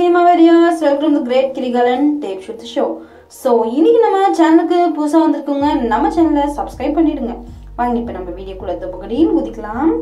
cinema வெரியாஸ் welcome to great கிரிகலன் tape shoot show so இன்னைக்கு நம்ம சேனலுக்கு புதுசாக வந்திருக்கோங்க நம்ம சேனலை சப்ஸ்கிரைப் பண்ணிடுங்க வாங்க இப்போ நம்ம வீடியோக்குள்ள தொகுடியில் குதிக்கலாம்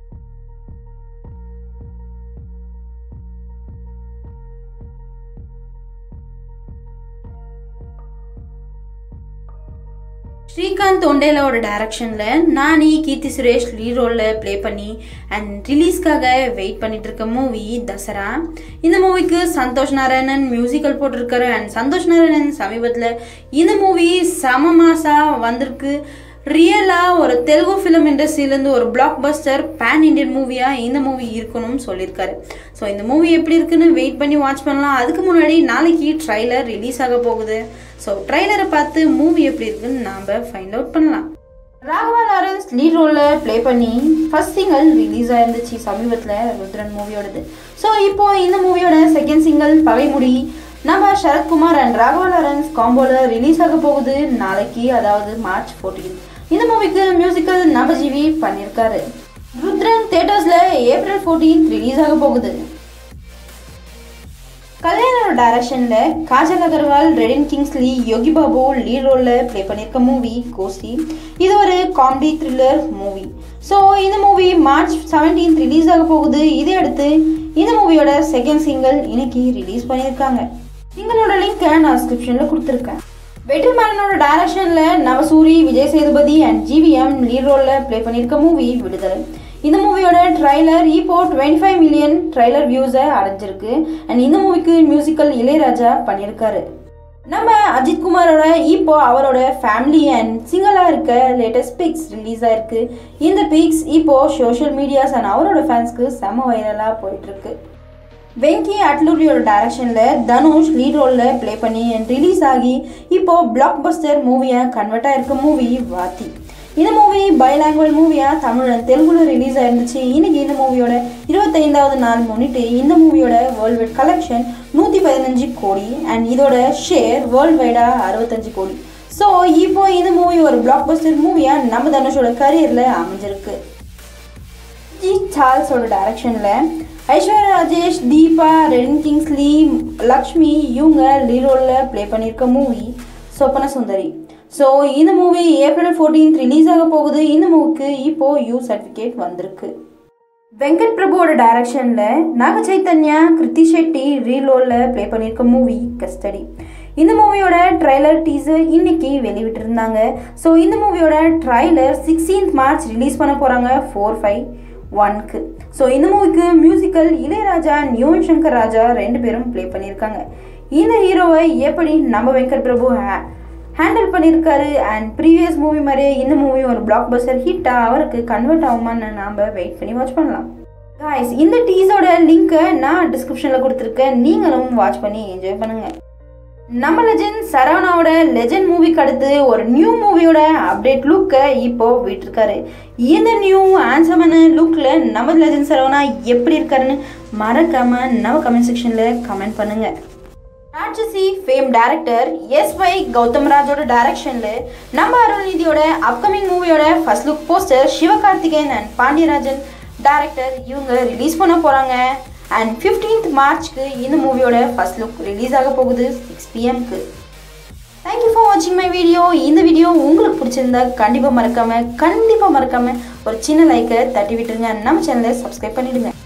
ஸ்ரீகாந்த் ஒண்டேலாவோட டைரக்ஷனில் நானி கீர்த்தி சுரேஷ் லீட் ரோலில் ப்ளே பண்ணி அண்ட் ரிலீஸ்க்காக வெயிட் பண்ணிட்டு இருக்க மூவி தசரா இந்த மூவிக்கு சந்தோஷ் நாராயணன் மியூசிக்கல் போட்டிருக்காரு அண்ட் சந்தோஷ் நாராயணன் சமீபத்தில் இந்த மூவி செம மாசாக வந்திருக்கு ரியலாக ஒரு தெலுங்கு ஃபிலிம் இண்டஸ்ட்ரியிலேருந்து ஒரு பிளாக் பஸ்டர் பேன் இண்டியன் மூவியாக இந்த மூவி இருக்கணும்னு சொல்லியிருக்காரு ஸோ இந்த மூவி எப்படி இருக்குன்னு வெயிட் பண்ணி வாட்ச் பண்ணலாம் அதுக்கு முன்னாடி நாளைக்கு ட்ரைலர் ரிலீஸ் ஆக போகுது ஸோ ட்ரைலரை பார்த்து மூவி எப்படி இருக்குன்னு நாம் ஃபைண்ட் அவுட் பண்ணலாம் ராகவா லாரன்ஸ் லீட் ரோலில் ப்ளே பண்ணி ஃபர்ஸ்ட் சிங்கிள் ரிலீஸ் ஆயிருந்துச்சு சமீபத்தில் ருத்ரன் மூவியோடது ஸோ இப்போ இந்த மூவியோட செகண்ட் சிங்கிள் பகைமுடி நம்ம சரத்குமார் அண்ட் ராகவா லாரன்ஸ் காம்போவில் ரிலீஸ் ஆக போகுது நாளைக்கு அதாவது மார்ச் ஃபோர்டீன் இந்த மூவிக்கு மியூசிக்கல் நவஜீவி பண்ணியிருக்காரு ருத்ரன் தேட்டர்ஸில் ஏப்ரல் ஃபோர்டீன் ரிலீஸ் ஆக போகுது கல்யாணோட டைரக்ஷனில் காஜல் அகர்வால் ரெடின் கிங்ஸ்லி யோகி பாபு லீட் ரோலில் ப்ளே பண்ணியிருக்க மூவி கோஸ்டி இது ஒரு காமெடி த்ரில்லர் மூவி ஸோ இந்த மூவி மார்ச் செவன்டீன் ரிலீஸ் ஆக போகுது இதை அடுத்து இந்த மூவியோட செகண்ட் சிங்கிள் இன்னைக்கு ரிலீஸ் பண்ணியிருக்காங்க சிங்கிளோட லிங்க்கை நான் டிஸ்கிரிப்ஷனில் கொடுத்துருக்கேன் வெற்றிமாறனோட டைரக்ஷனில் நவசூரி Vijay Sethupathi and GVM lead ரோலில் ப்ளே பண்ணியிருக்க மூவி விடுதலை இந்த மூவியோட ட்ரைலர் இப்போ டுவெண்ட்டி ஃபைவ் மில்லியன் ட்ரைலர் வியூஸை அடைஞ்சிருக்கு அண்ட் இந்த மூவிக்கு மியூசிக்கல் இளையராஜா பண்ணியிருக்காரு நம்ம அஜித் குமாரோட இப்போ அவரோட ஃபேமிலி அண்ட் சிங்கிளாக இருக்க லேட்டஸ்ட் பிக்ஸ் ரிலீஸ் ஆயிருக்கு இந்த பிக்ஸ் இப்போ சோஷியல் மீடியாஸ் அண்ட் அவரோட ஃபேன்ஸ்க்கு செம வைரலாக போயிட்டுருக்கு வெங்கி அட்லூரியோட டைரக்ஷனில் தனுஷ் லீட் ரோலில் ப்ளே பண்ணி ரிலீஸ் ஆகி இப்போ பிளாக் பஸ்டர் மூவியாக கன்வெர்ட் ஆயிருக்க மூவி வாத்தி இந்த மூவி பைலாங்குவல் மூவியாக தமிழ் அண்ட் தெலுங்குல ரிலீஸ் ஆயிருந்துச்சு இன்னைக்கு இந்த மூவியோட இருபத்தைந்தாவது நாள் முன்னிட்டு இந்த மூவியோட வேர்ல்டு வைட் கலெக்ஷன் நூற்றி பதினஞ்சு கோடி அண்ட் இதோட ஷேர் வேர்ல்டு வைடாக அறுபத்தஞ்சு கோடி ஸோ இப்போ இந்த மூவி ஒரு பிளாக் பஸ்டர் மூவியாக நம்ம தனுஷோட கரியரில் அமைஞ்சிருக்கு ஜி சார்ல்ஸோட டைரக்ஷனில் ஐஸ்வர்யா ராஜேஷ் தீபா ரெடின் கிங்ஸ்லி லக்ஷ்மி இவங்க லீரோலில் ப்ளே பண்ணியிருக்க மூவி சொப்பன சுந்தரி ஸோ இந்த மூவி ஏப்ரல் ஃபோர்டீன்த் ரிலீஸ் ஆக போகுது இந்த மூவிக்கு இப்போ யூ சர்டிஃபிகேட் வந்திருக்கு வெங்கட் பிரபுவோட டைரக்ஷனில் நாக சைத்தன்யா கிருத்தி ஷெட்டி ரீலோலில் ப்ளே பண்ணியிருக்க மூவி கஸ்டடி இந்த மூவியோட ட்ரைலர் டீசர் இன்னைக்கு வெளிவிட்டிருந்தாங்க ஸோ இந்த மூவியோட ட்ரைலர் சிக்ஸ்டீன்த் மார்ச் ரிலீஸ் பண்ண போகிறாங்க ஃபோர் ஃபைவ் ஒன்க்கு ஸோ இந்த மூவிக்கு மியூசிக்கல் இளையராஜா யுவன் சங்கர் ராஜா ரெண்டு பேரும் ப்ளே பண்ணியிருக்காங்க இந்த ஹீரோவை எப்படி நம்ம வெங்கட் பிரபு ஹேண்டில் பண்ணியிருக்காரு அண்ட் ப்ரீவியஸ் மூவி மாதிரியே இந்த மூவி ஒரு பிளாக் பஸ்டர் ஹிட்டாக அவருக்கு கன்வெர்ட் ஆகுமான்னு நாம் வெயிட் பண்ணி வாட்ச் பண்ணலாம் காய்ஸ் இந்த டீஸோட லிங்க்கை நான் டிஸ்கிரிப்ஷனில் கொடுத்துருக்கேன் நீங்களும் வாட்ச் பண்ணி என்ஜாய் பண்ணுங்கள் நம்ம லெஜெண்ட் சரவணாவோட லெஜெண்ட் மூவிக்கு அடுத்து ஒரு நியூ மூவியோட அப்டேட் லுக்கை இப்போ விட்டுருக்காரு இந்த நியூ ஆன்சமான லுக்கில் நம்ம லெஜெண்ட் சரவணா எப்படி இருக்காருன்னு மறக்காம நம்ம கமெண்ட் செக்ஷனில் கமெண்ட் பண்ணுங்க Ratchasi fame director S Y Gautham ராஜோட டைரக்ஷனில் நம்ம அருள்நிதியோட அப்கமிங் மூவியோட first look poster Sivakarthikeyan and Pandiarajan director இவங்க ரிலீஸ் பண்ண போகிறாங்க அண்ட் ஃபிஃப்டீன்த் மார்ச்க்கு இந்த மூவியோட ஃபர்ஸ்ட் லுக் ரிலீஸ் ஆக போகுது சிக்ஸ் பிஎம்க்கு தேங்க்யூ ஃபார் வாட்சிங் மை வீடியோ இந்த வீடியோ உங்களுக்கு பிடிச்சிருந்தா கண்டிப்பாக மறக்காமல் கண்டிப்பாக மறக்காமல் ஒரு சின்ன லைக்கை தட்டி விட்டுருங்க நம்ம சேனலை சப்ஸ்கிரைப் பண்ணிவிடுங்க